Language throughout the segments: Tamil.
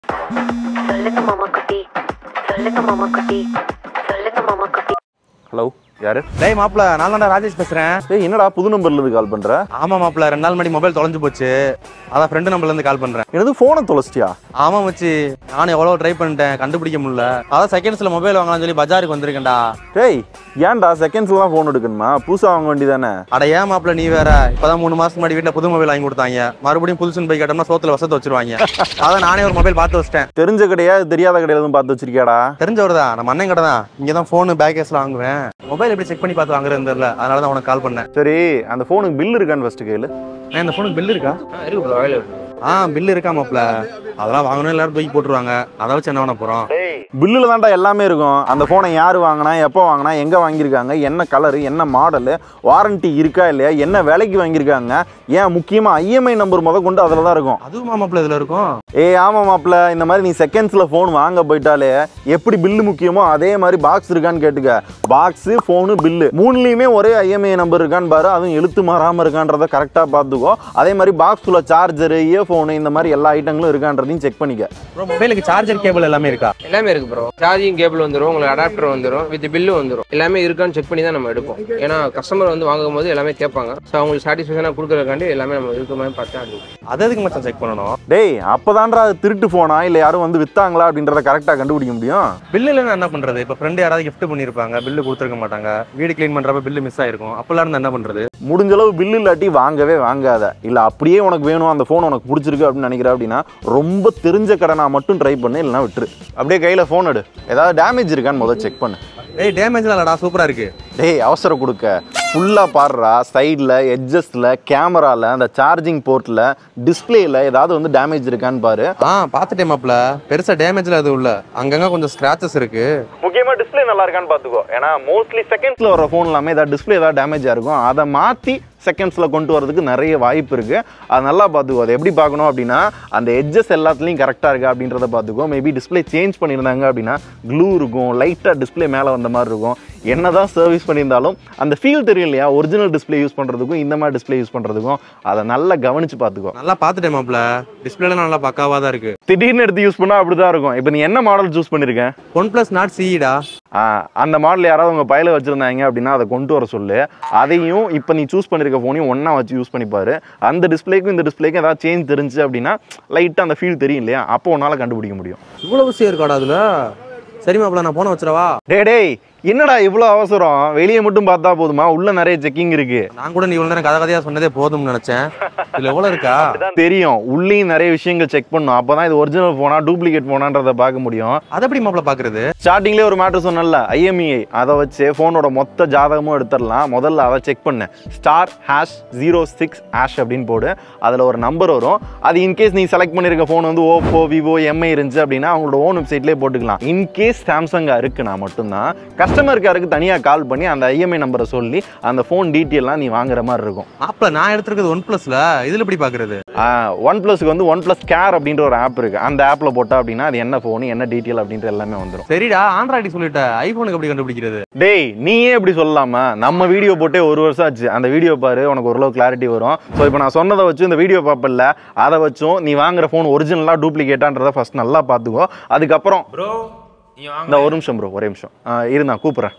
சொல்லுங்க மாமா குட்டி சொல்லுங்க மாமா குட்டி சொல்லுங்க மாமா குட்டி ஹலோ யாரு டேய் மாப்பிள நான் தான்டா ராஜேஷ் பேசுறேன் ஏய் என்னடா புது நம்பர்ல இருந்து கால் பண்ற ஆமா மாப்பிள ரெண்டு நாள் முன்னாடி மொபைல் தொலைஞ்சு போச்சு அதான் ஃப்ரெண்டு நம்பர்ல இருந்து கால் பண்றேன் எனது போனை தொலைச்சிட்டியா ஆமா மச்சி நானும் எவ்வளவு ட்ரை பண்ணிட்டேன் கண்டுபிடிக்க முடியல அதான் செகண்ட்ஸ்ல மொபைல் வாங்கலாம்னு சொல்லி பஜாருக்கு வந்திருக்கேன்டா டேய் ஏன்டா செகண்ட்ஸ்ல தான் போன் எடுக்கணுமா புதுசா வாங்க வேண்டியதானே அட ஏன் மாப்பிள நீ வேற இப்பதான் மூணு மாசத்துக்கு முன்னாடி வீட்டுல புது மொபைல் வாங்கி கொடுத்தாங்க மறுபடியும் புதுசுன்னு போய் கேட்டோம்னா சோத்துல வசத்தை வச்சிருவாங்க அதான் நானே ஒரு மொபைல் பார்த்து வச்சிட்டேன் தெரிஞ்ச கடையா தெரியாத கடையில எதுவும் பார்த்து வச்சிருக்கியாடா தெரிஞ்சவர் தான் நம்ம அண்ணன் கடை தான் இங்க தான் ஃபோனு பேக் கேஸ்ல வாங்குவேன் மொபைல் எப்படி செக் பண்ணி பார்த்து வாங்குறது தெரியல அதனால தான் உனக்கு கால் பண்ணேன் சரி அந்த போனுக்கு பில் இருக்கான்னு ஃபர்ஸ்ட் கேளு நான் இந்த ஃபோனுக்கு பில் இருக்கா இருக்கு ப்ரோ அவைலபிள் ஆ பில் இருக்கா மாப்பிள அதெல்லாம் வாங்கணும் எல்லாரும் தூக்கி போட்டுருவாங்க அதை வச்சு என்ன பண்ண போறோம் பில்லுல தான்டா எல்லாமே இருக்கும் அந்த போனை யார் வாங்கினா எப்போ வாங்கினா எங்க வாங்கியிருக்காங்க என்ன கலரு என்ன மாடலு வாரண்டி இருக்கா இல்லையா என்ன விலைக்கு வாங்கியிருக்காங்க ஏன் முக்கியமா ஐஎம்ஐ நம்பர் முத கொண்டு அதில் தான் இருக்கும் அதுவும் மாப்பிள இதுல இருக்கும் ஏய் ஆமா மாப்ள இந்த மாதிரி நீ செகண்ட்ஸ்ல ஃபோன் வாங்க போயிட்டாலே எப்படி பில்லு முக்கியமோ அதே மாதிரி பாக்ஸ் இருக்கான்னு கேட்டுக்க பாக்ஸ் ஃபோனு பில்லு மூணுலயுமே ஒரே ஐஎம்ஐ நம்பர் இருக்கான்னு பாரு அதுவும் எழுத்து மாறாம இருக்கான்றத கரெக்டா பார்த்துக்கோ அதே மாதிரி பாக்ஸ்ல சார்ஜர் இயர்ஃபோனு இந்த மாதிரி எல்லா ஐட்டங்களும் இருக்கான்றதையும் செக் பண்ணிக்க ப்ரோ மொபைலுக்கு சார்ஜர் கேபிள் எல்லாமே இருக்கா எல்லாமே இருக்கு ப்ரோ சார்ஜிங் கேபிள் வந்துரும் உங்களுக்கு அடாப்டர் வந்துரும் வித் பில்லு வந்துரும் எல்லாமே இருக்கான்னு செக் பண்ணி தான் நம்ம எடுப்போம் ஏன்னா கஸ்டமர் வந்து வாங்கும் போது எல்லாமே கேட்பாங்க ஸோ அவங்களுக்கு சாட்டிஸ்ஃபேக்ஷனாக கொடுக்குறதுக்காண்டி எல்லாமே நம்ம இருக்க மாதிரி பார்த்து தான் எடுப்போம் அது எதுக்கு மச்சான் செக் பண்ணணும் டேய் அப்பதான்டா அது திருட்டு போனா இல்ல யாரும் வந்து வித்தாங்களா அப்படின்றத கரெக்டா கண்டுபிடிக்க முடியும் பில்லு இல்லைன்னா என்ன பண்றது இப்ப ஃப்ரெண்டு யாராவது gift பண்ணிருப்பாங்க பில்லு கொடுத்துருக்க மாட்டாங்க வீடு க்ளீன் பண்றப்ப பில்லு மிஸ் ஆயிருக்கும் அப்பெல்லாம் இருந்தா என்ன பண்றது முடிஞ்ச அளவு பில்லு இல்லாட்டி வாங்கவே வாங்காத இல்ல அப்படியே உனக்கு வேணும் அந்த ஃபோன் உனக்கு பிடிச்சிருக்கு அப்படின்னு நினைக்கிற அப்படின்னா ரொம்ப தெரிஞ்ச கடனா மட்டும் ட்ரை பண்ணு இல்லைன்னா விட்டுரு அப்படியே கையில ஃபோன் எடு ஏதாவது டேமேஜ் இருக்கான்னு முதல்ல செக் பண்ணு ஏய் டேமேஜ் இல்லடா சூப்பரா இருக்கு டேய் அவசரம் கொடுக்க ஃபுல்லாக பாடுறா சைடில் எட்ஜஸ்டில் கேமராவில் அந்த சார்ஜிங் போர்ட்டில் டிஸ்பிளேயில் ஏதாவது வந்து டேமேஜ் இருக்கான்னு பாரு ஆ பார்த்துட்டேன் மாப்ள பெருசா டேமேஜ்ல அது உள்ள அங்கங்க கொஞ்சம் ஸ்கிராச்சஸ் இருக்கு முக்கியமாக டிஸ்பிளே நல்லா இருக்கான்னு பார்த்துக்கோ ஏன்னா மோஸ்ட்லி செகண்ட்ஸில் வர ஃபோன் எல்லாமே ஏதாவது டிஸ்பிளே ஏதாவது டேமேஜாக இருக்கும் அதை மாற்றி செகண்ட்ஸில் கொண்டு வரதுக்கு நிறைய வாய்ப்பு இருக்குது அது நல்லா பார்த்துக்கோ அதை எப்படி பார்க்கணும் அப்படின்னா அந்த எட்ஜஸ் எல்லாத்துலேயும் கரெக்டாக இருக்கா அப்படின்றத பார்த்துக்கோ மேபி டிஸ்பிளே சேஞ்ச் பண்ணியிருந்தாங்க அப்படின்னா க்ளூ இருக்கும் லைட்டாக டிஸ்பிளே மேலே வந்த மாதிரி இருக்கும் என்னதான் சர்வீஸ் பண்ணியிருந்தாலும் அந்த ஃபீல் தெரியும் இல்லையா ஒரிஜினல் டிஸ்பிளே யூஸ் பண்ணுறதுக்கும் இந்த மாதிரி டிஸ்பிளே யூஸ் பண்ணுறதுக்கும் அதை நல்லா கவனிச்சு பார்த்துக்கோ நல்லா பார்த்துட்டேன் மாப்ள டிஸ்பிளேலாம் நல்லா பக்காவா தான் இருக்கு திடீர்னு எடுத்து யூஸ் பண்ணால் அப்படி தான் இருக்கும் இப்போ நீ என்ன மாடல் சூஸ் பண்ணியிருக்கேன் ஒன் பிளஸ் நாட் சிஇடா ஆ, அந்த மாடல் யாராவது உங்கள் பையில வச்சுருந்தாங்க அப்படின்னா அதை கொண்டு வர சொல்லு அதையும் இப்போ நீ சூஸ் பண்ணியிருக்க ஃபோனையும் ஒன்றா வச்சு யூஸ் பண்ணி பாரு அந்த டிஸ்பிளேக்கும் இந்த டிஸ்பிளேக்கும் ஏதாவது சேஞ்ச் தெரிஞ்சு அப்படின்னா லைட்டாக அந்த ஃபீல் தெரியும் இல்லையா அப்போ உன்னால் கண்டுபிடிக்க முடியும் இவ்வளவு விஷயம் இருக்காடா அதுல சரி மாப்ள நான் போன வச்சிடவா டேய் டேய் என்னடா இவ்வளோ அவசரம் வெளியே மட்டும் பார்த்தா போதுமா உள்ள நிறைய செக்கிங் இருக்கு நான் கூட நீ இவ்வளவு நேரம் கதை கதையா சொன்னதே போதும்னு நினைச்சேன் இதுல எவ்வளவு இருக்கா தெரியும் உள்ளேயும் நிறைய விஷயங்கள் செக் பண்ணும் அப்பதான் இது ஒரிஜினல் போனா டூப்ளிகேட் போனான்றதை பார்க்க முடியும் அதை எப்படி மாப்ள பாக்குறது ஸ்டார்டிங்லேயே ஒரு மேட்ரு சொன்னல ஐஎம்இஐ அதை வச்சு ஃபோனோட மொத்த ஜாதகமும் எடுத்துடலாம் முதல்ல அதை செக் பண்ணு star hash zero six hash அப்படின்னு போடு அதில் ஒரு நம்பர் வரும் அது இன்கேஸ் நீ செலக்ட் பண்ணியிருக்க ஃபோன் வந்து ஓப்போ விவோ எம்ஐ இருந்துச்சு அப்படின்னா அவங்களோட ஓன் வெப்சைட்லேயே போட்டுக்கலாம் இன்கேஸ் சாம்சங்கா இருக்குன்னா மட்டும்தான் கஸ்டமர் கேருக்கு தனியாக கால் பண்ணி அந்த ஐஎம்ஐ நம்பரை சொல்லி அந்த ஃபோன் டீட்டெயிலாம் நீ வாங்குற மாதிரி இருக்கும் மாப்ள நான் எடுத்திருக்கிறது ஒன் பிளஸ்ல இதுல எப்படி பாக்குறது ஒன் ப்ளஸ்க்கு வந்து ஒன் ப்ளஸ் கேர் அப்படின்ற ஒரு ஆப் இருக்கு அந்த ஆப்பில் போட்டா அப்படின்னா அது என்ன ஃபோன் என்ன டீட்டெயில் அப்படின்ற எல்லாமே வந்துடும் சரிடா ஆண்ட்ராய்டு சொல்லிட்ட ஐபோனுக்கு எப்படி கண்டுபிடிக்கிறது டேய் நீயே இப்படி சொல்லலாமா நம்ம வீடியோ போட்டே ஒரு வருஷம் ஆச்சு அந்த வீடியோ பாரு உனக்கு ஓரளவு கிளாரிட்டி வரும் ஸோ இப்போ நான் சொன்னதை வச்சு இந்த வீடியோ பார்ப்பல அதை வச்சும் நீ வாங்குற ஃபோன் ஒரிஜினலா டூப்ளிகேட்டான்றதை ஃபர்ஸ்ட் நல்லா பார்த்துக்கோ அதுக்கப்புறம் ப்ரோ நீ வாங்க இந்த ஒரு நிமிஷம் ப்ரோ ஒரே நிமிஷம் ஆ, இரு நான் கூப்பிட்றேன்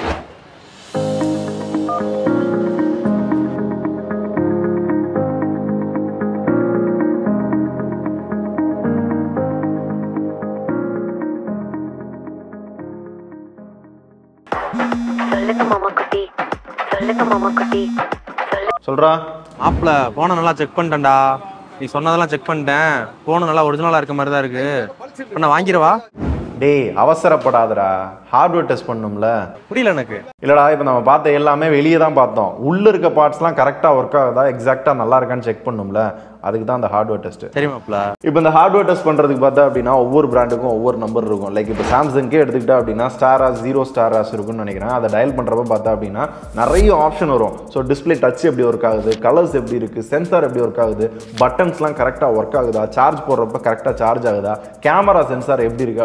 சொல்லுங்க மாமா குட்டி சொல்லுங்க மாமா குட்டி சொல்லு சொல்றா மாப்ள போனை நல்லா செக் பண்ணிட்டேன்டா நீ சொன்னதெல்லாம் செக் பண்ணிட்டேன் போன் நல்லா ஒரிஜினலா இருக்க மாதிரி தான் இருக்கு இப்ப நான் வாங்கிடவா டேய் அவசரப்படாதடா ஹார்ட்வேர் டெஸ்ட் பண்ணும்ல புரியல எனக்கு இல்லடா இப்போ நம்ம பார்த்த எல்லாமே வெளியே தான் பார்த்தோம் உள்ள இருக்க பார்ட்ஸ்லாம் கரெக்டாக ஒர்க் ஆகுதா எக்ஸாக்டாக நல்லா இருக்கான்னு செக் பண்ணும்ல அதுக்கு தான் அந்த ஹார்ட்வேர் டெஸ்ட் சரி மாப்ள இப்போ இந்த ஹார்ட்வேர் டெஸ்ட் பண்ணுறதுக்கு பார்த்தா அப்படின்னா ஒவ்வொரு பிராண்டுக்கும் ஒவ்வொரு நம்பர் இருக்கும் லைக் இப்போ சாம்சங்கே எடுத்துக்கிட்டா அப்படின்னா ஸ்டாராஸ் ஜீரோ ஸ்டாராஸ் இருக்கும்னு நினைக்கிறேன் அதை டயல் பண்ணுறப்ப பார்த்தா அப்படின்னா நிறைய ஆப்ஷன் வரும் ஸோ டிஸ்ப்ளே டச் எப்படி ஒர்க் ஆகுது கலர்ஸ் எப்படி இருக்குது சென்சார் எப்படி ஒர்க் ஆகுது பட்டன்ஸ்லாம் கரெக்டாக ஒர்க் ஆகுதா சார்ஜ் போடுறப்ப கரெக்டாக சார்ஜ் ஆகுதா கேமரா சென்சார் எப்படி இருக்குது அப்படின்ற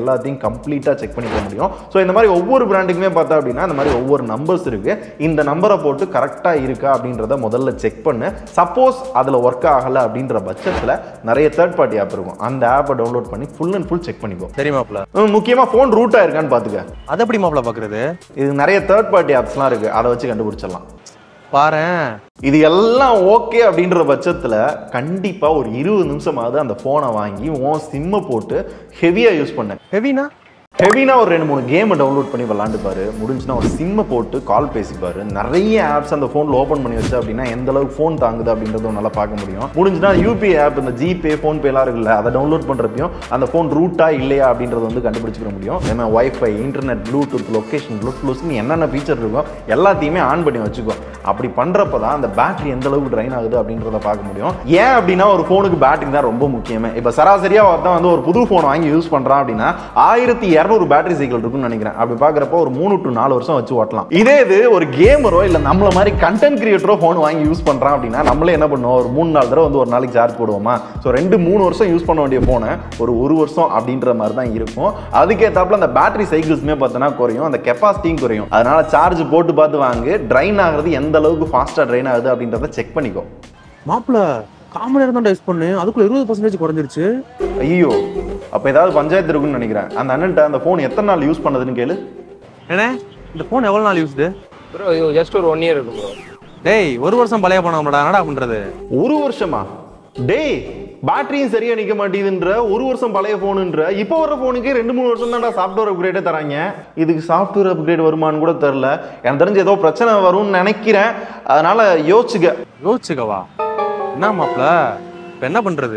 எல்லாத்தையும் கம்ப்ளீட்டாக செக் பண்ணிக்க முடியும் ஸோ இந்த மாதிரி ஒவ்வொரு பிராண்டுக்குமே பார்த்தா அப்படின்னா இந்த மாதிரி ஒவ்வொரு நம்பர்ஸ் இருக்கு இந்த நம்பரை போட்டு கரெக்டாக இருக்கா அப்படின்றத முதல்ல செக் பண்ணு சப்போஸ் அதில் ஒர்க் ஆகலை அப்படின்ற பட்சத்தில் நிறைய தேர்ட் பார்ட்டி ஆப் இருக்கும் அந்த ஆப்பை டவுன்லோட் பண்ணி ஃபுல் அண்ட் ஃபுல் செக் பண்ணிக்கோ சரி மாப்பிள ஹம், முக்கியமா ஃபோன் ரூட் ஆயிருக்கான்னு பார்த்துக்க அதை எப்படி மாப்பிள பாக்குறது இது நிறைய தேர்ட் பார்ட்டி ஆப்ஸ்லாம் இருக்கு அதை வச்சு கண்டுபிடிச்சிடலாம் பாரேன் இது எல்லாம் ஓகே அப்படின்ற பட்சத்தில் கண்டிப்பாக ஒரு இருபது நிமிஷமாவது அந்த ஃபோனை வாங்கி உன் சிம்மை போட்டு ஹெவியாக யூஸ் பண்ண ஹெவினா ஹெவினா ஒரு ரெண்டு மூணு கேமை டவுன்லோட் பண்ணி விளாண்டுப்பாரு முடிஞ்சுன்னா ஒரு சிம்மை போட்டு கால் பேசிப்பாரு நிறைய ஆப்ஸ் அந்த ஃபோனில் ஓப்பன் பண்ணி வச்சு அப்படின்னா எந்த அளவுக்கு ஃபோன் தாங்குது அப்படின்றத நல்லா பார்க்க முடியும் முடிஞ்சுன்னா யூபிஐ ஆப் இந்த ஜிபே ஃபோன்பேலாம் இருக்குல்ல அதை டவுன்லோட் பண்ணுறப்பையும் அந்த ஃபோன் ரூட்டா இல்லையா அப்படின்றத வந்து கண்டுபிடிச்சிக்க முடியும் ஏன்னா வைஃபை இன்டர்நெட் ப்ளூடூத் லொக்கேஷன் ப்ளூடூத்னு என்னென்ன ஃபீச்சர் இருக்கோ எல்லாத்தையுமே ஆன் பண்ணி வச்சுக்கோ அப்படி பண்ணுறப்ப தான் அந்த பேட்டரி எந்த அளவுக்கு ட்ரைன் ஆகுது அப்படின்றத பார்க்க முடியும் ஏன் அப்படின்னா ஒரு ஃபோனுக்கு பேட்டரி தான் ரொம்ப முக்கியமே இப்போ சராசரியாக ஒருத்தன் வந்து ஒரு புது ஃபோன் வாங்கி யூஸ் பண்ணுறான் அப்படின்னா ஆயிரத்தி இரநூறு பேட்டரி சைக்கிள் இருக்கும்னு நினைக்கிறேன் அப்படி பார்க்குறப்ப ஒரு மூணு டு நாலு வருஷம் வச்சு ஓட்டலாம் இதே இது ஒரு கேமரோ இல்லை நம்மள மாதிரி கண்டென்ட் கிரியேட்டரோ ஃபோன் வாங்கி யூஸ் பண்ணுறான் அப்படின்னா நம்மளே என்ன பண்ணுவோம் ஒரு மூணு நாலு தடவை வந்து ஒரு நாளைக்கு சார்ஜ் போடுவோமா ஸோ ரெண்டு மூணு வருஷம் யூஸ் பண்ண வேண்டிய ஃபோனை ஒரு ஒரு வருஷம் அப்படின்ற மாதிரி தான் இருக்கும் அதுக்கேற்றாப்புல அந்த பேட்டரி சைக்கிள்ஸுமே பார்த்தோன்னா குறையும் அந்த கெப்பாசிட்டியும் குறையும் அதனால சார்ஜ் போட்டு பார்த்து வாங்கு ட்ரைன் ஆகுறது எந்த அளவுக்கு ஃபாஸ்ட்டாக ட்ரைன் ஆகுது அப்படின்றத செக் பண்ணிக்கோ மாப்பிள காமன் நேரம் தான் யூஸ் பண்ணு அதுக்குள்ள இருபது பர்சன்டேஜ் குறைஞ்சிருச்சு ஐயோ அப்போ ஏதாவது பஞ்சாயத்து இருக்குன்னு நினைக்கிறேன் அந்த அண்ணன்ட்ட அந்த ஃபோன் எத்தனை நாள் யூஸ் பண்ணதுன்னு கேளு என்ன இந்த ஃபோன் எவ்வளவு நாள் யூஸ்டு ப்ரோ இது ஜஸ்ட் ஒரு ஒன் இயர் இருக்கும் ப்ரோ டேய் ஒரு வருஷம் பழைய போனோம்டா என்னடா பண்றது ஒரு வருஷமா டேய் பேட்டரியும் சரியா நிக்க மாட்டேங்குதுன்ற ஒரு வருஷம் பழைய போனுன்ற இப்போ வர போனுக்கு ரெண்டு மூணு வருஷம் தான்டா சாஃப்ட்வேர் அப்கிரேடே தராங்க இதுக்கு சாஃப்ட்வேர் அப்கிரேட் வருமான்னு கூட தெரில எனக்கு தெரிஞ்சு ஏதோ பிரச்சனை வரும்னு நினைக்கிறேன் அதனால யோசிச்சுக்க யோசிச்சுக்கவா என்ன மாப்பிள இப்ப என்ன பண்றது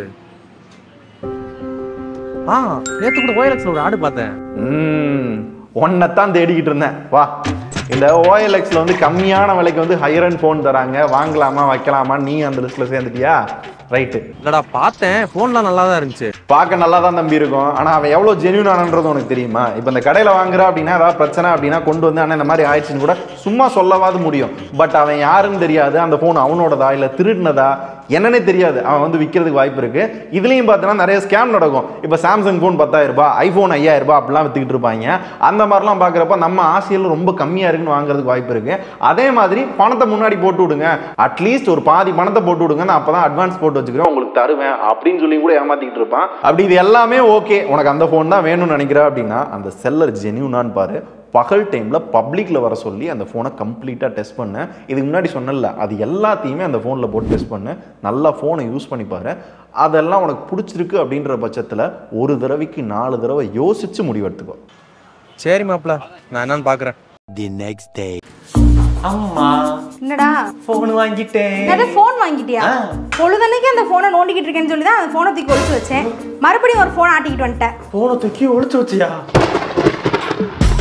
ஆ நேத்து கூட ஓஎல்எக்ஸ்ல ஒரு ஆடு பார்த்தேன் ம் ஒன்னைத்தான் தேடிக்கிட்டு இருந்தேன் வா இந்த ஓஎல்எக்ஸ்ல வந்து கம்மியான விலைக்கு வந்து ஹையர் அண்ட் ஃபோன் தராங்க வாங்கலாமா வைக்கலாமா நீ அந்த லிஸ்ட்ல சேர்ந்துட்டியா ரைட்டு இல்லடா பார்த்தேன் போன்லாம் நல்லா தான் இருந்துச்சு பார்க்க நல்லா தான் தம்பி இருக்கும் ஆனா அவன் எவ்வளவு ஜென்யூன் ஆனன்றது உனக்கு தெரியுமா இப்போ இந்த கடையில வாங்குற அப்படின்னா ஏதாவது பிரச்சனை அப்படின்னா கொண்டு வந்து அண்ணா இந்த மாதிரி ஆயிடுச்சுன்னு கூட சும்மா சொல்லவாது முடியும் பட் அவன் யாருன்னு தெரியாது அந்த ஃபோன் அவனோடதா இல்ல திருடினதா என்னன்னே தெரியாது அவன் வந்து விற்கிறதுக்கு வாய்ப்பு இருக்கு இதுலயும் பார்த்தோன்னா நிறைய ஸ்கேம் நடக்கும் இப்போ சாம்சங் ஃபோன் பத்தாயிரம் ரூபாய் ஐபோன் ஐயாயிரம் ரூபாய் அப்படிலாம் வித்துக்கிட்டு இருப்பாங்க அந்த மாதிரிலாம் பார்க்குறப்ப நம்ம ஆசையில் ரொம்ப கம்மியா இருக்குன்னு வாங்குறதுக்கு வாய்ப்பு இருக்கு அதே மாதிரி பணத்தை முன்னாடி போட்டு விடுங்க அட்லீஸ்ட் ஒரு பாதி பணத்தை போட்டு விடுங்க நான் அப்பதான் அட்வான்ஸ் போட்டு வச்சுக்கிறேன் உங்களுக்கு தருவேன் அப்படின்னு சொல்லி கூட ஏமாத்திக்கிட்டு இருப்பான் அப்படி இது எல்லாமே ஓகே உனக்கு அந்த ஃபோன் தான் வேணும்னு நினைக்கிற அப்படின்னா அந்த செல்லர் ஜென்யூனான்னு பாரு பகல் டைமில் பப்ளிக்கில் வர சொல்லி அந்த ஃபோனை கம்ப்ளீட்டாக டெஸ்ட் பண்ண இதுக்கு முன்னாடி சொன்னல அது எல்லாத்தையுமே அந்த ஃபோனில் போட்டு டெஸ்ட் பண்ணு நல்லா ஃபோனை யூஸ் பண்ணி பாரு அதெல்லாம் உனக்கு பிடிச்சிருக்கு அப்படின்ற பட்சத்தில் ஒரு தடவைக்கு நாலு தடவை யோசிச்சு முடிவெடுத்துக்கோ சரி மாப்பிள நான் என்னன்னு பாக்குறேன் The next day. அம்மா என்னடா போன் வாங்கிட்டேன் நிறைய ஃபோன் வாங்கிட்டியா பொழுதன்னைக்கு அந்த ஃபோனை நோண்டிக்கிட்டு இருக்கேன்னு சொல்லி தான் அந்த ஃபோனை தூக்கி ஒழிச்சு வச்சேன் மறுபடியும் ஒரு ஃபோன் ஆட்டிக்கிட்டு வந்துட்டேன் போனை தூக்கி ஒளிச்சு வச்சியா